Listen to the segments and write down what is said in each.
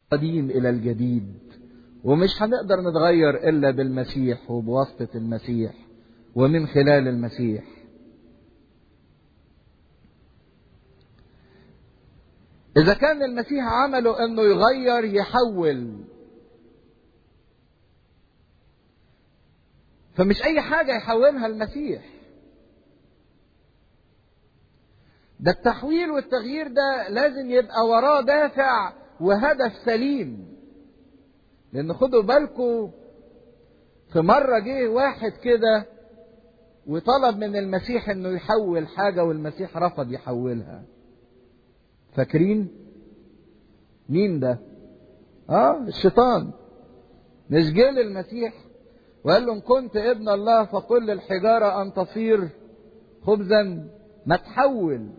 القديم إلى الجديد ومش هنقدر نتغير إلا بالمسيح وبواسطة المسيح ومن خلال المسيح إذا كان المسيح عمله إنه يغير يحول فمش أي حاجة يحولها المسيح ده التحويل والتغيير ده لازم يبقى وراه دافع وهدف سليم لأن خدوا بالكم في مرة جه واحد كده وطلب من المسيح انه يحول حاجة والمسيح رفض يحولها فاكرين مين ده اه الشيطان مش جه للمسيح وقال له ان كنت ابن الله فقل للحجارة ان تصير خبزا ما تحول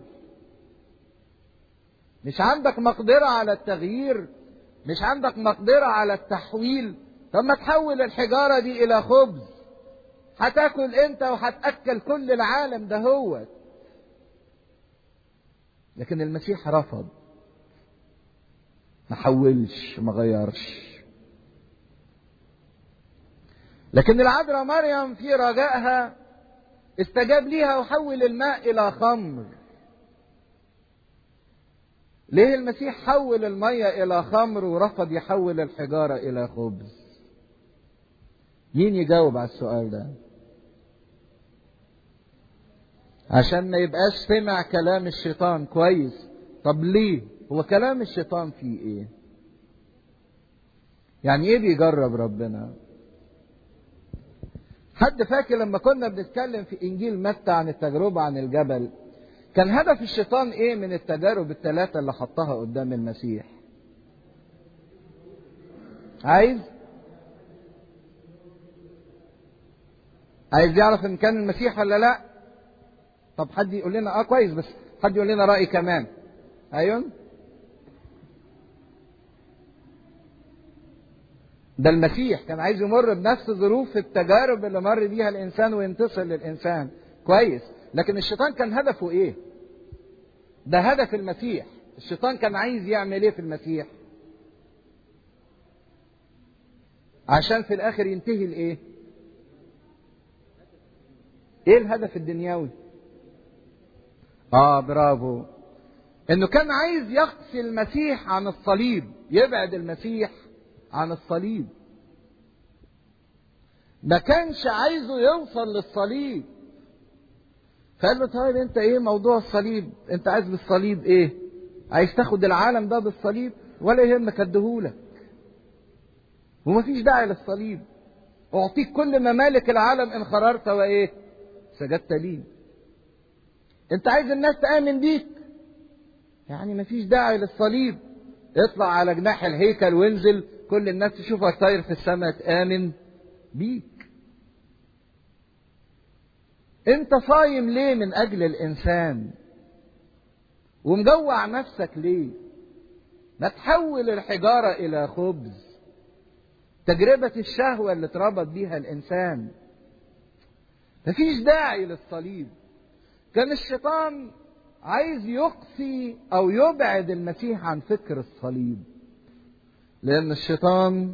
مش عندك مقدرة على التغيير مش عندك مقدرة على التحويل طب ما تحول الحجارة دي إلى خبز هتاكل أنت وهتأكل كل العالم ده هو لكن المسيح رفض ما حولش ما غيرش لكن العذراء مريم في رجائها استجاب ليها وحول الماء إلى خمر ليه المسيح حول المية إلى خمر ورفض يحول الحجارة إلى خبز مين يجاوب على السؤال ده عشان ما يبقاش سمع كلام الشيطان كويس طب ليه هو كلام الشيطان فيه ايه يعني ايه بيجرب ربنا حد فاكر لما كنا بنتكلم في انجيل متى عن التجربة عن الجبل كان هدف الشيطان ايه من التجارب الثلاثة اللي حطها قدام المسيح عايز عايز يعرف ان كان المسيح ولا لا طب حد يقول لنا اه كويس بس حد يقول لنا رأي كمان ايوه ده المسيح كان عايز يمر بنفس ظروف التجارب اللي مر بيها الانسان وينتصر للانسان كويس لكن الشيطان كان هدفه ايه ده هدف المسيح الشيطان كان عايز يعمل ايه في المسيح عشان في الاخر ينتهي لايه ايه الهدف الدنيوي اه برافو انه كان عايز يقصي المسيح عن الصليب يبعد المسيح عن الصليب ما كانش عايزه يوصل للصليب فقال له طيب انت ايه موضوع الصليب انت عايز بالصليب ايه عايز تاخد العالم ده بالصليب ولا يهمك اديهولك ومفيش داعي للصليب اعطيك كل ممالك العالم ان خررت وايه سجدت لي انت عايز الناس تامن بيك يعني مفيش داعي للصليب اطلع على جناح الهيكل وانزل كل الناس تشوفك طاير في السماء تامن بيك انت صايم ليه من اجل الانسان ومجوع نفسك ليه ما تحول الحجارة الى خبز تجربة الشهوة اللي اتربط بيها الانسان مفيش داعي للصليب كان الشيطان عايز يقصي او يبعد المسيح عن فكر الصليب لان الشيطان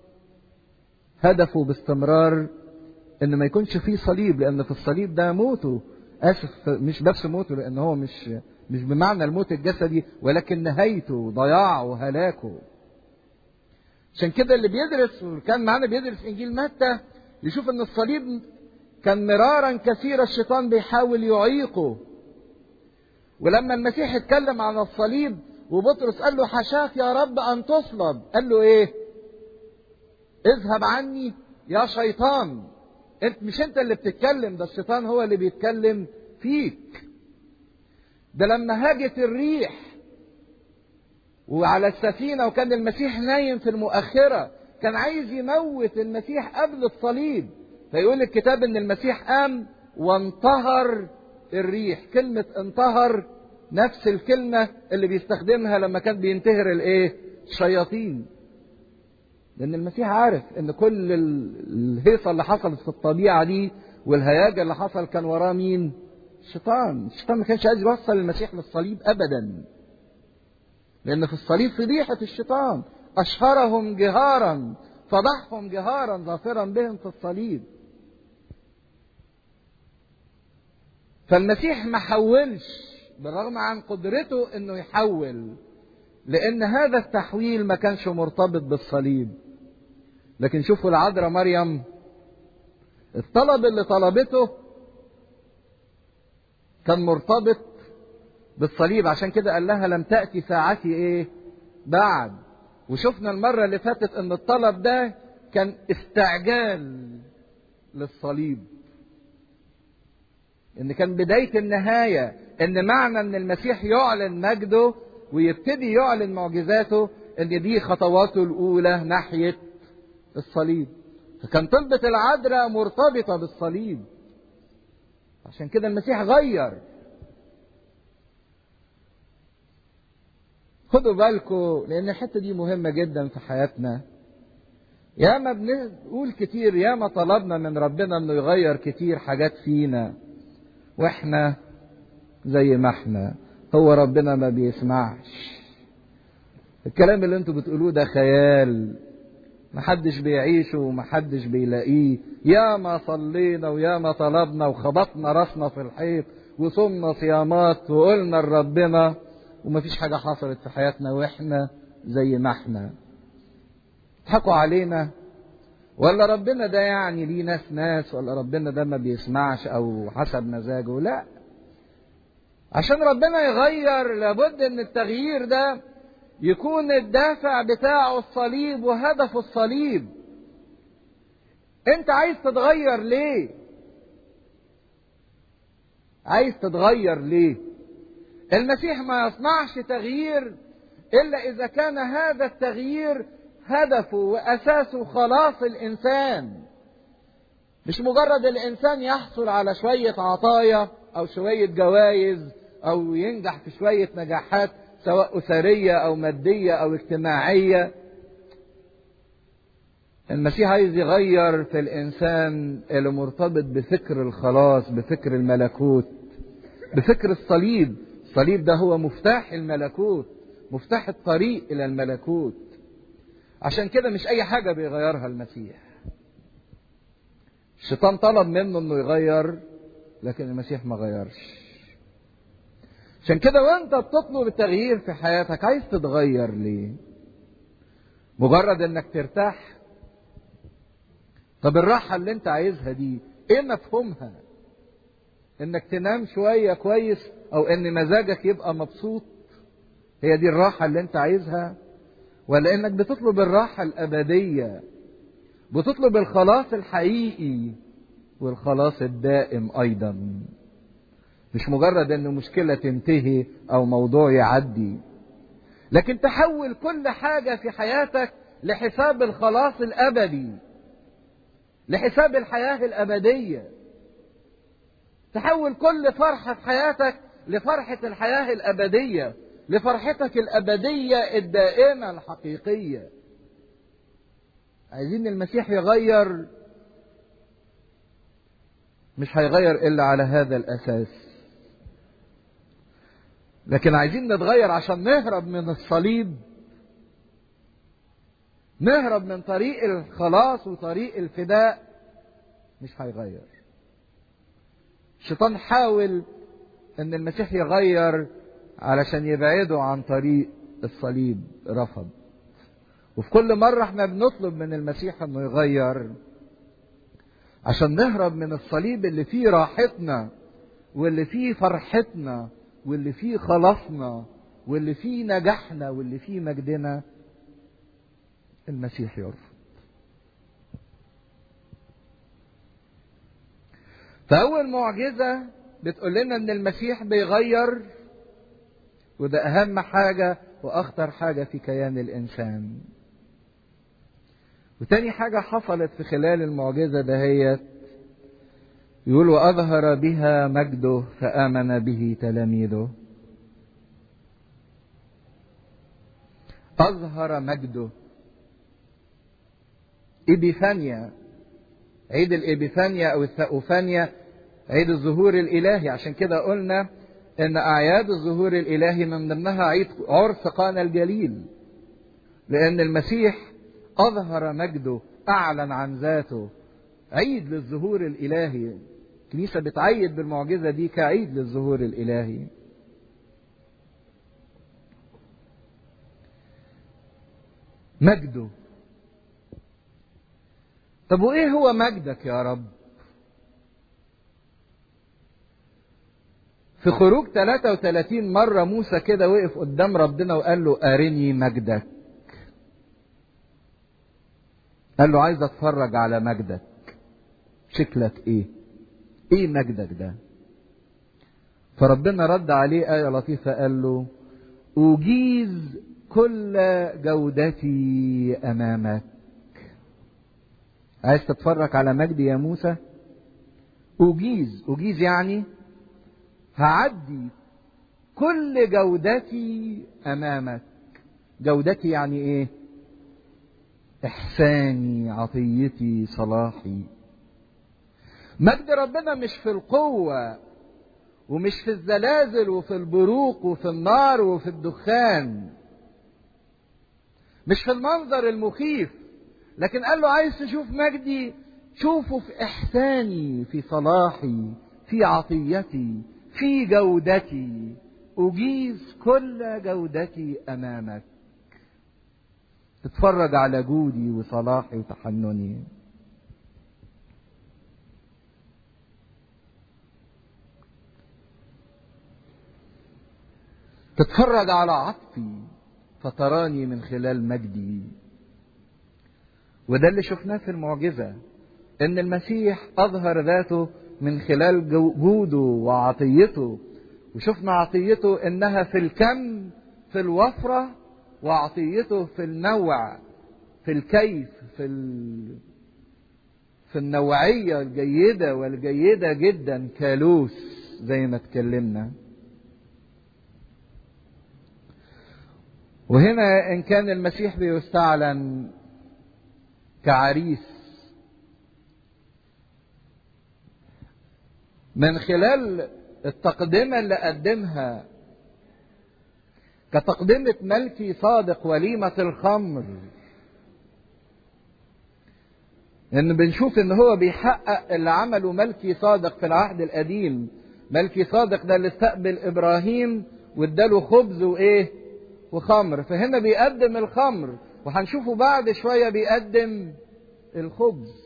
هدفه باستمرار ان ما يكونش فيه صليب لان في الصليب ده موته اسف مش بس موته لان هو مش مش بمعنى الموت الجسدي ولكن نهايته ضياعه وهلاكه عشان كده اللي بيدرس وكان معانا بيدرس انجيل متى يشوف ان الصليب كان مرارا كثيرا الشيطان بيحاول يعيقه ولما المسيح اتكلم عن الصليب وبطرس قال له حشاك يا رب ان تصلب قال له ايه اذهب عني يا شيطان انت مش انت اللي بتتكلم ده الشيطان هو اللي بيتكلم فيك ده لما هاجت الريح وعلى السفينة وكان المسيح نايم في المؤخرة كان عايز يموت المسيح قبل الصليب فيقول الكتاب ان المسيح قام وانتهر الريح كلمة انتهر نفس الكلمة اللي بيستخدمها لما كان بينتهر الايه الشياطين لأن المسيح عارف إن كل الهيصة اللي حصلت في الطبيعة دي والهياج اللي حصل كان وراه مين؟ الشيطان، الشيطان ما كانش عايز يوصل المسيح للصليب أبدا. لأن في الصليب فضيحة الشيطان، أشهرهم جهارا فضحهم جهارا ظافرا بهم في الصليب فالمسيح ما حولش بالرغم عن قدرته انه يحول لان هذا التحويل ما كانش مرتبط بالصليب لكن شوفوا العذراء مريم الطلب اللي طلبته كان مرتبط بالصليب عشان كده قال لها لم تأتي ساعتي ايه بعد وشفنا المرة اللي فاتت ان الطلب ده كان استعجال للصليب ان كان بداية النهاية ان معنى ان المسيح يعلن مجده ويبتدي يعلن معجزاته ان دي خطواته الاولى ناحية الصليب فكان طلبة العذراء مرتبطة بالصليب عشان كده المسيح غير خدوا بالكم لان الحته دي مهمه جدا في حياتنا ياما بنقول كتير ياما طلبنا من ربنا انه يغير كتير حاجات فينا واحنا زي ما احنا هو ربنا ما بيسمعش الكلام اللي انتوا بتقولوه ده خيال محدش بيعيشه ومحدش بيلاقيه يا ما صلينا ويا ما طلبنا وخبطنا راسنا في الحيط وصمنا صيامات وقلنا لربنا ومفيش حاجة حصلت في حياتنا واحنا زي ما احنا تضحكوا علينا ولا ربنا ده يعني ليه ناس ناس ولا ربنا ده ما بيسمعش او حسب مزاجه لا عشان ربنا يغير لابد ان التغيير ده يكون الدافع بتاعه الصليب وهدف الصليب انت عايز تتغير ليه عايز تتغير ليه المسيح ما يصنعش تغيير الا اذا كان هذا التغيير هدفه واساسه خلاص الانسان مش مجرد الانسان يحصل على شويه عطايا او شويه جوائز او ينجح في شويه نجاحات سواء اسريه او ماديه او اجتماعيه المسيح عايز يغير في الانسان اللي مرتبط بفكر الخلاص بفكر الملكوت بفكر الصليب الصليب ده هو مفتاح الملكوت مفتاح الطريق الى الملكوت عشان كده مش اي حاجه بيغيرها المسيح الشيطان طلب منه انه يغير لكن المسيح ما غيرش عشان كده وانت بتطلب التغيير في حياتك عايز تتغير ليه مجرد انك ترتاح طب الراحة اللي انت عايزها دي ايه مفهومها انك تنام شوية كويس او ان مزاجك يبقى مبسوط هي دي الراحة اللي انت عايزها ولا انك بتطلب الراحة الابدية بتطلب الخلاص الحقيقي والخلاص الدائم ايضا مش مجرد ان مشكلة تنتهي او موضوع يعدي لكن تحول كل حاجة في حياتك لحساب الخلاص الابدي لحساب الحياة الابدية تحول كل فرحة في حياتك لفرحة الحياة الابدية لفرحتك الابدية الدائمة الحقيقية عايزين المسيح يغير مش هيغير الا على هذا الاساس لكن عايزين نتغير عشان نهرب من الصليب نهرب من طريق الخلاص وطريق الفداء مش هيغير الشيطان حاول ان المسيح يغير علشان يبعده عن طريق الصليب رفض وفي كل مرة احنا بنطلب من المسيح انه يغير عشان نهرب من الصليب اللي فيه راحتنا واللي فيه فرحتنا واللي فيه خلاصنا واللي فيه نجاحنا واللي فيه مجدنا المسيح يرفض فأول معجزة بتقول لنا إن المسيح بيغير وده أهم حاجة وأخطر حاجة في كيان الإنسان. وتاني حاجة حصلت في خلال المعجزة دهيت يقول وأظهر بها مجده فآمن به تلاميذه. أظهر مجده إبيفانيا عيد الإبيفانيا أو الثأوفانيا عيد الظهور الإلهي عشان كده قلنا إن أعياد الظهور الإلهي من ضمنها عيد عرس قانا الجليل لأن المسيح أظهر مجده أعلن عن ذاته عيد للظهور الإلهي الكنيسة بتعيد بالمعجزة دي كعيد للظهور الإلهي مجده طب وإيه هو مجدك يا رب في خروج 33 مرة موسى كده وقف قدام ربنا وقال له أرني مجدك قال له عايز اتفرج على مجدك شكلك ايه ايه مجدك ده فربنا رد عليه آية لطيفة قال له أجيز كل جودتي أمامك عايز تتفرج على مجدي يا موسى أجيز أجيز يعني هعدي كل جودتي أمامك جودتي يعني إيه إحساني عطيتي صلاحي مجد ربنا مش في القوة ومش في الزلازل وفي البروق وفي النار وفي الدخان مش في المنظر المخيف لكن قال له عايز تشوف مجدي شوفه في إحساني في صلاحي في عطيتي في جودتي أجيز كل جودتي أمامك تتفرج على جودي وصلاحي وتحنني تتفرج على عطفي فتراني من خلال مجدي وده اللي شفناه في المعجزة ان المسيح اظهر ذاته من خلال جوده وعطيته وشفنا عطيته انها في الكم في الوفرة وعطيته في النوع في الكيف في ال... في النوعية الجيدة والجيدة جدا كالوس زي ما اتكلمنا وهنا إن كان المسيح بيستعلن كعريس من خلال التقدمة اللي قدمها كتقدمة ملكي صادق وليمة الخمر لأن بنشوف إن هو بيحقق اللي عمله ملكي صادق في العهد القديم ملكي صادق ده اللي استقبل إبراهيم واداله خبز وإيه وخمر فهنا بيقدم الخمر وهنشوفه بعد شوية بيقدم الخبز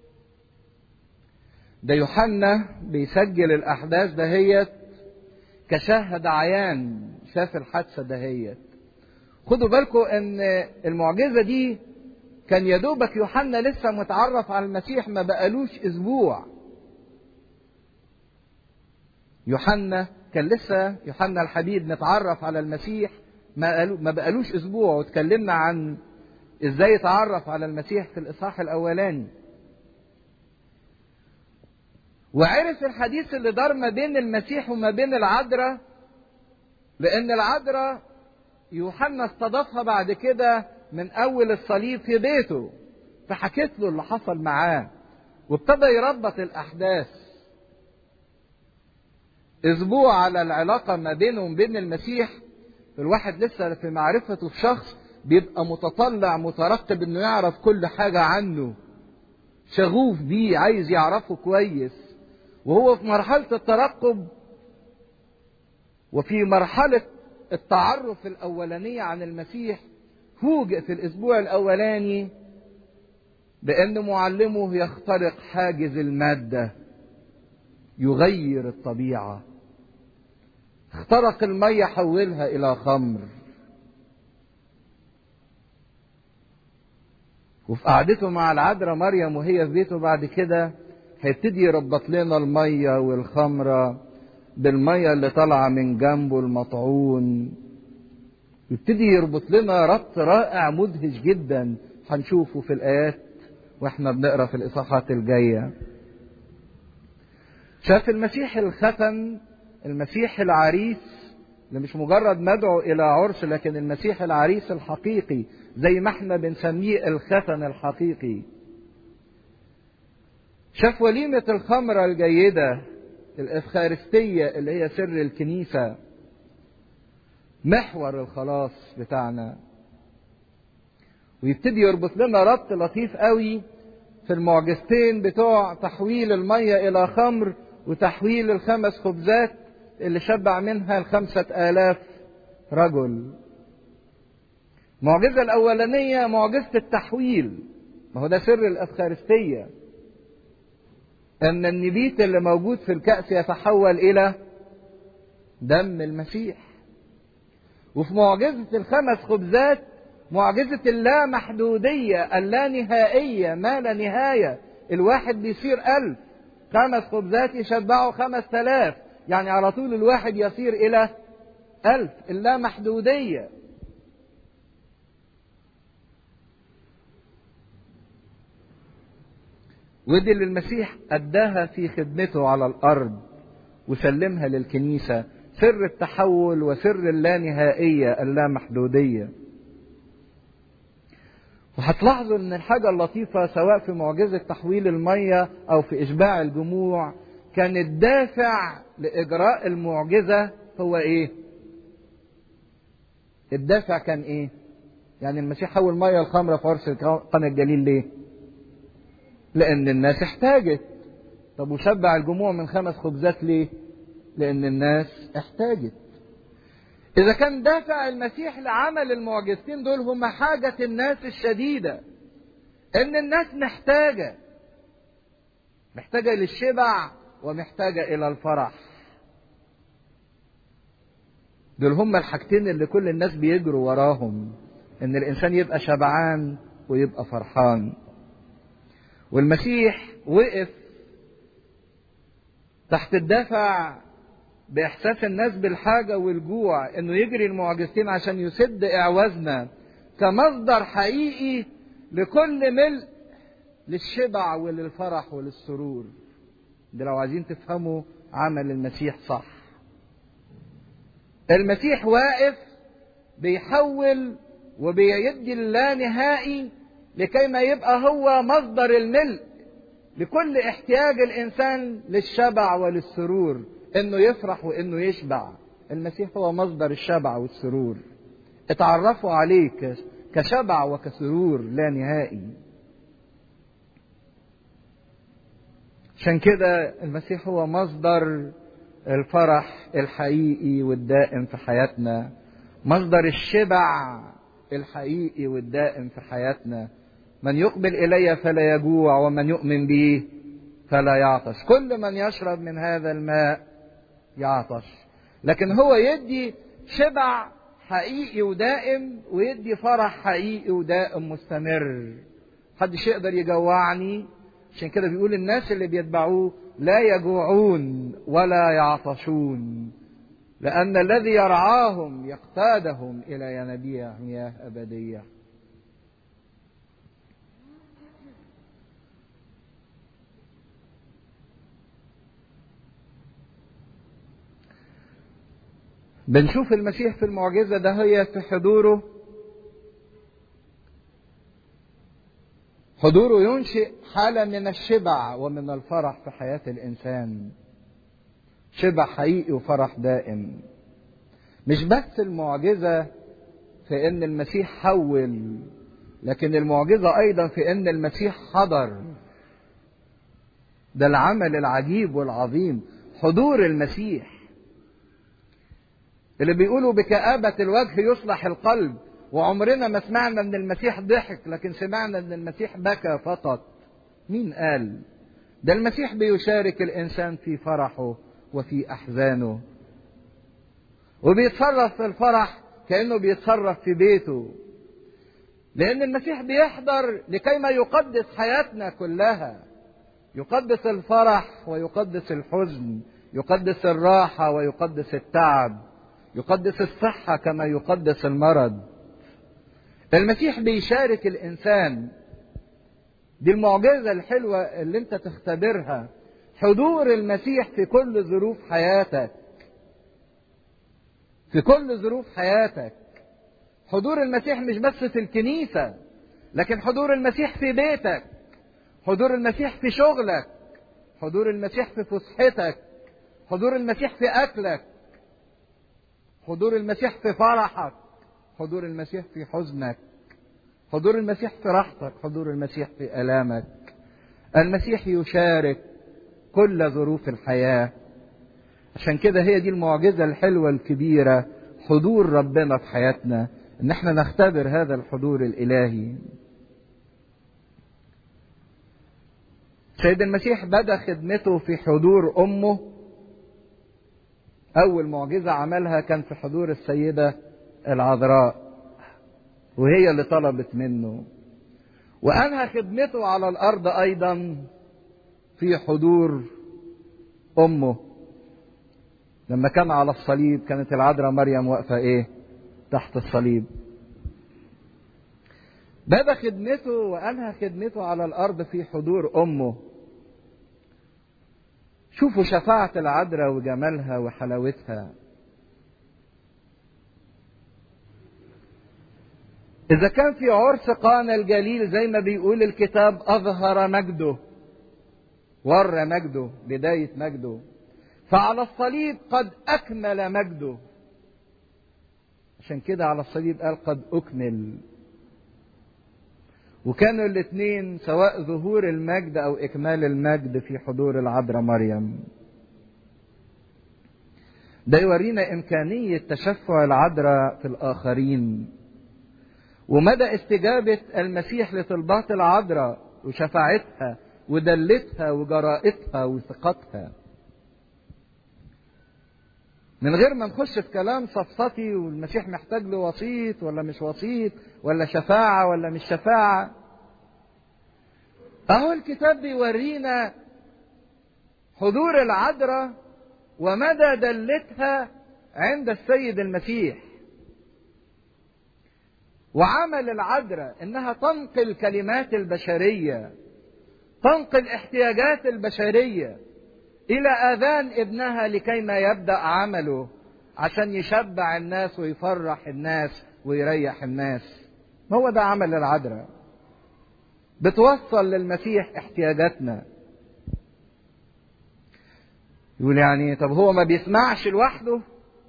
ده يوحنا بيسجل الأحداث دهيت كشاهد عيان شاف الحادثة دهيت خدوا بالكم ان المعجزة دي كان يدوبك يوحنا لسه متعرف على المسيح ما بقالوش اسبوع يوحنا كان لسه يوحنا الحبيب متعرف على المسيح ما بقالوش اسبوع واتكلمنا عن ازاي يتعرف على المسيح في الاصحاح الاولاني وعرف الحديث اللي دار ما بين المسيح وما بين العذراء لان العذراء يوحنا استضافها بعد كده من اول الصليب في بيته فحكيت له اللي حصل معاه وابتدى يربط الاحداث اسبوع على العلاقه ما بينه وبين المسيح الواحد لسه في معرفته في شخص بيبقى متطلع مترقب انه يعرف كل حاجه عنه شغوف بيه عايز يعرفه كويس وهو في مرحله الترقب وفي مرحله التعرف الاولانيه عن المسيح فوجئ في الاسبوع الاولاني بان معلمه يخترق حاجز الماده يغير الطبيعه اخترق الميه حولها الى خمر وفي قعدته مع العذراء مريم وهي في بيته بعد كده هيبتدي يربط لنا الميه والخمره بالميه اللي طالعه من جنبه المطعون يبتدي يربط لنا ربط رائع مدهش جدا هنشوفه في الايات واحنا بنقرا في الاصحاحات الجايه شاف المسيح الختن المسيح العريس اللي مش مجرد مدعو الى عرس لكن المسيح العريس الحقيقي زي ما احنا بنسميه الختن الحقيقي شاف وليمة الخمرة الجيدة الإفخارستية اللي هي سر الكنيسة محور الخلاص بتاعنا ويبتدي يربط لنا ربط لطيف قوي في المعجزتين بتوع تحويل المية إلى خمر وتحويل الخمس خبزات اللي شبع منها الخمسة آلاف رجل المعجزة الأولانية معجزة التحويل ما هو ده سر الأفخارستية أن النبيت اللي موجود في الكأس يتحول إلى دم المسيح وفي معجزة الخمس خبزات معجزة اللامحدودية اللانهائية ما لا نهاية الواحد بيصير ألف خمس خبزات يشبعوا خمس تلاف يعني على طول الواحد يصير إلى ألف اللامحدودية ودي اللي المسيح أداها في خدمته على الأرض وسلمها للكنيسة سر التحول وسر اللانهائية اللامحدودية وهتلاحظوا ان الحاجة اللطيفة سواء في معجزة تحويل المية او في اشباع الجموع كان الدافع لاجراء المعجزة هو ايه الدافع كان ايه يعني المسيح حول مية الخمرة في عرس قنا الجليل ليه لان الناس احتاجت طب وشبع الجموع من خمس خبزات ليه لان الناس احتاجت إذا كان دافع المسيح لعمل المعجزتين دول هم حاجة الناس الشديدة إن الناس محتاجة محتاجة للشبع ومحتاجة إلى الفرح دول هم الحاجتين اللي كل الناس بيجروا وراهم إن الإنسان يبقى شبعان ويبقى فرحان والمسيح وقف تحت الدافع بإحساس الناس بالحاجة والجوع إنه يجري المعجزتين عشان يسد إعوازنا كمصدر حقيقي لكل ملء للشبع وللفرح وللسرور ده لو عايزين تفهموا عمل المسيح صح المسيح واقف بيحول وبيدي اللانهائي لكي ما يبقى هو مصدر الملء لكل احتياج الانسان للشبع وللسرور انه يفرح وانه يشبع المسيح هو مصدر الشبع والسرور اتعرفوا عليه كشبع وكسرور لا نهائي عشان كده المسيح هو مصدر الفرح الحقيقي والدائم في حياتنا مصدر الشبع الحقيقي والدائم في حياتنا من يقبل الي فلا يجوع ومن يؤمن بي فلا يعطش كل من يشرب من هذا الماء يعطش لكن هو يدي شبع حقيقي ودائم ويدي فرح حقيقي ودائم مستمر محدش يقدر يجوعني عشان كده بيقول الناس اللي بيتبعوه لا يجوعون ولا يعطشون لأن الذي يرعاهم يقتادهم إلى ينابيع مياه أبدية بنشوف المسيح في المعجزة ده هي في حضوره حضوره ينشئ حالة من الشبع ومن الفرح في حياة الإنسان شبع حقيقي وفرح دائم مش بس المعجزة في إن المسيح حول لكن المعجزة أيضا في إن المسيح حضر ده العمل العجيب والعظيم حضور المسيح اللي بيقولوا بكآبة الوجه يصلح القلب وعمرنا ما سمعنا ان المسيح ضحك لكن سمعنا ان المسيح بكى فقط مين قال ده المسيح بيشارك الانسان في فرحه وفي احزانه وبيتصرف في الفرح كانه بيتصرف في بيته لان المسيح بيحضر لكي ما يقدس حياتنا كلها يقدس الفرح ويقدس الحزن يقدس الراحه ويقدس التعب يقدس الصحة كما يقدس المرض المسيح بيشارك الإنسان دي المعجزة الحلوة اللي انت تختبرها حضور المسيح في كل ظروف حياتك في كل ظروف حياتك حضور المسيح مش بس في الكنيسة لكن حضور المسيح في بيتك حضور المسيح في شغلك حضور المسيح في فسحتك حضور المسيح في أكلك حضور المسيح في فرحك حضور المسيح في حزنك حضور المسيح في راحتك حضور المسيح في الامك المسيح يشارك كل ظروف الحياه عشان كده هي دي المعجزه الحلوه الكبيره حضور ربنا في حياتنا ان احنا نختبر هذا الحضور الالهي سيد المسيح بدا خدمته في حضور امه اول معجزه عملها كان في حضور السيده العذراء وهي اللي طلبت منه وانهى خدمته على الارض ايضا في حضور امه لما كان على الصليب كانت العذراء مريم واقفه ايه تحت الصليب بدا خدمته وانهى خدمته على الارض في حضور امه شوفوا شفاعة العذراء وجمالها وحلاوتها إذا كان في عرس قانا الجليل زي ما بيقول الكتاب أظهر مجده ور مجده بداية مجده فعلى الصليب قد أكمل مجده عشان كده على الصليب قال قد أكمل وكانوا الاثنين سواء ظهور المجد أو إكمال المجد في حضور العذراء مريم ده يورينا إمكانية تشفع العذراء في الآخرين ومدى استجابة المسيح لطلبات العذراء وشفاعتها ودلتها وجرائتها وثقتها من غير ما نخش في كلام صفصتي والمسيح محتاج له وسيط ولا مش وسيط ولا شفاعة ولا مش شفاعة أهو الكتاب بيورينا حضور العذراء ومدى دلتها عند السيد المسيح وعمل العذراء انها تنقل كلمات البشريه تنقل احتياجات البشريه الى اذان ابنها لكي ما يبدا عمله عشان يشبع الناس ويفرح الناس ويريح الناس هو ده عمل العذراء بتوصل للمسيح احتياجاتنا يقول يعني طب هو ما بيسمعش لوحده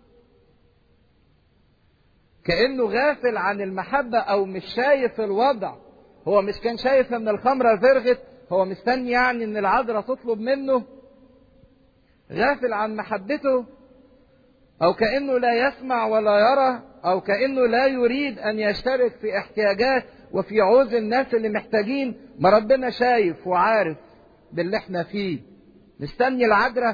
كانه غافل عن المحبه او مش شايف الوضع هو مش كان شايف ان الخمره فرغت هو مستني يعني ان العذراء تطلب منه غافل عن محبته او كانه لا يسمع ولا يرى او كانه لا يريد ان يشترك في احتياجات وفي عوز الناس اللي محتاجين ما ربنا شايف وعارف باللي احنا فيه مستني العذراء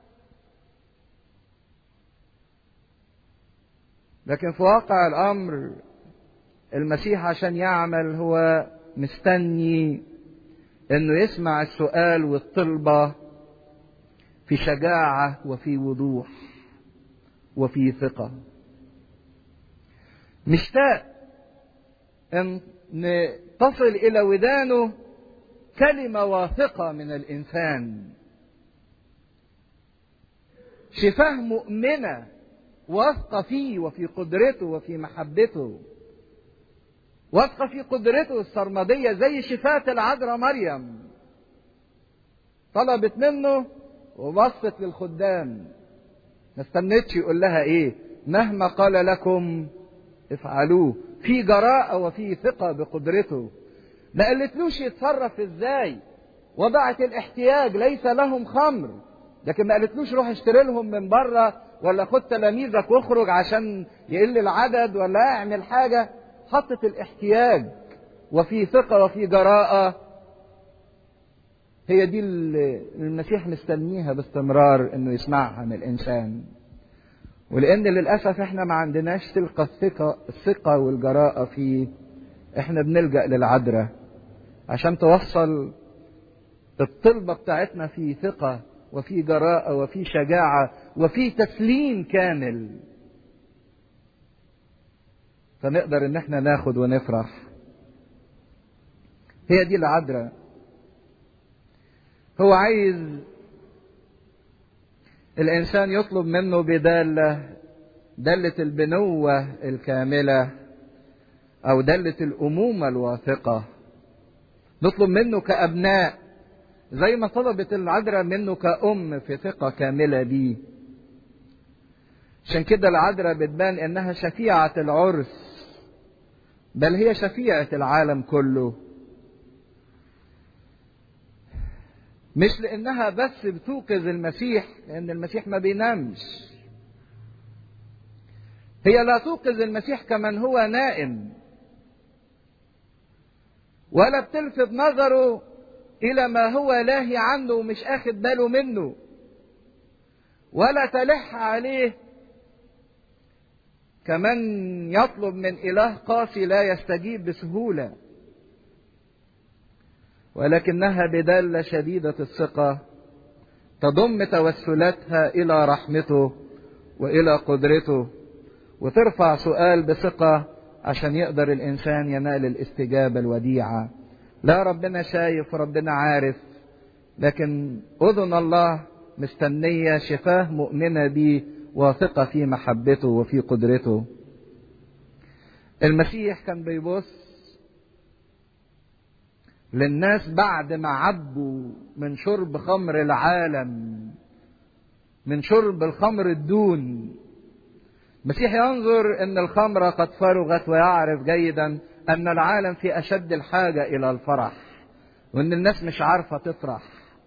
لكن في واقع الامر المسيح عشان يعمل هو مستني انه يسمع السؤال والطلبه في شجاعه وفي وضوح وفي ثقه مشتاق ان تصل الى ودانه كلمه واثقه من الانسان شفاه مؤمنه واثقه فيه وفي قدرته وفي محبته واثقه في قدرته السرمديه زي شفاه العذراء مريم طلبت منه وبصت للخدام ما استنتش يقول لها ايه مهما قال لكم افعلوه في جراءة وفي ثقة بقدرته ما قالتلوش يتصرف ازاي وضعت الاحتياج ليس لهم خمر لكن ما قالتلوش روح اشتري لهم من بره ولا خد تلاميذك واخرج عشان يقل العدد ولا اعمل حاجة حطت الاحتياج وفي ثقة وفي جراءة هي دي اللي المسيح مستنيها باستمرار انه يسمعها من الانسان ولان للاسف احنا ما عندناش تلك الثقه الثقه والجراءه فيه احنا بنلجا للعذراء عشان توصل الطلبه بتاعتنا في ثقه وفي جراءه وفي شجاعه وفي تسليم كامل فنقدر ان احنا ناخد ونفرح هي دي العذراء هو عايز الإنسان يطلب منه بدالة دالة البنوة الكاملة أو دالة الأمومة الواثقة نطلب منه كأبناء زي ما طلبت العذراء منه كأم في ثقة كاملة بيه عشان كده العذراء بتبان إنها شفيعة العرس بل هي شفيعة العالم كله مش لانها بس بتوقظ المسيح لان المسيح ما بينامش هي لا توقظ المسيح كمن هو نائم ولا بتلفت نظره الى ما هو لاهي عنه ومش اخد باله منه ولا تلح عليه كمن يطلب من اله قاسي لا يستجيب بسهوله ولكنها بدالة شديدة الثقة تضم توسلاتها إلى رحمته وإلى قدرته وترفع سؤال بثقة عشان يقدر الإنسان ينال الاستجابة الوديعة لا ربنا شايف وربنا عارف لكن أذن الله مستنية شفاه مؤمنة بيه واثقة في محبته وفي قدرته المسيح كان بيبص للناس بعد ما عبوا من شرب خمر العالم من شرب الخمر الدون المسيح ينظر ان الخمر قد فرغت ويعرف جيدا ان العالم في اشد الحاجه الى الفرح وان الناس مش عارفه تفرح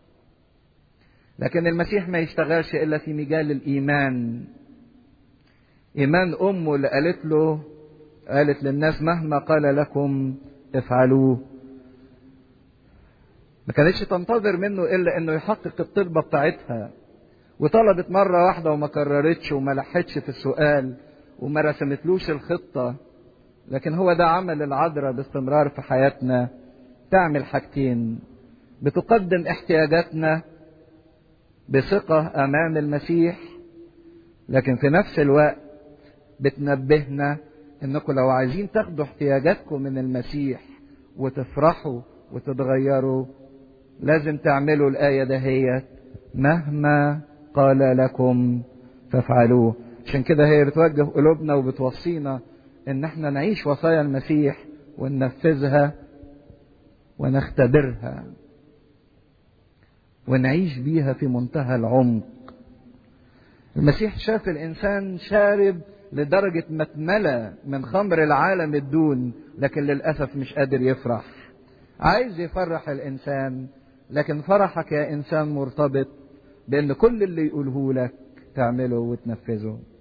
لكن المسيح ما يشتغلش الا في مجال الايمان ايمان امه اللي قالت له قالت للناس مهما قال لكم افعلوه ما كانتش تنتظر منه الا انه يحقق الطلبه بتاعتها وطلبت مره واحده وما كررتش وما لحتش في السؤال وما رسمتلوش الخطه لكن هو ده عمل العذراء باستمرار في حياتنا تعمل حاجتين بتقدم احتياجاتنا بثقه امام المسيح لكن في نفس الوقت بتنبهنا انكم لو عايزين تاخدوا احتياجاتكم من المسيح وتفرحوا وتتغيروا لازم تعملوا الآية دهيت مهما قال لكم فافعلوه عشان كده هي بتوجه قلوبنا وبتوصينا ان احنا نعيش وصايا المسيح وننفذها ونختبرها ونعيش بيها في منتهى العمق المسيح شاف الانسان شارب لدرجة ما اتملى من خمر العالم الدون لكن للأسف مش قادر يفرح عايز يفرح الإنسان لكن فرحك يا إنسان مرتبط بأن كل اللي يقوله لك تعمله وتنفذه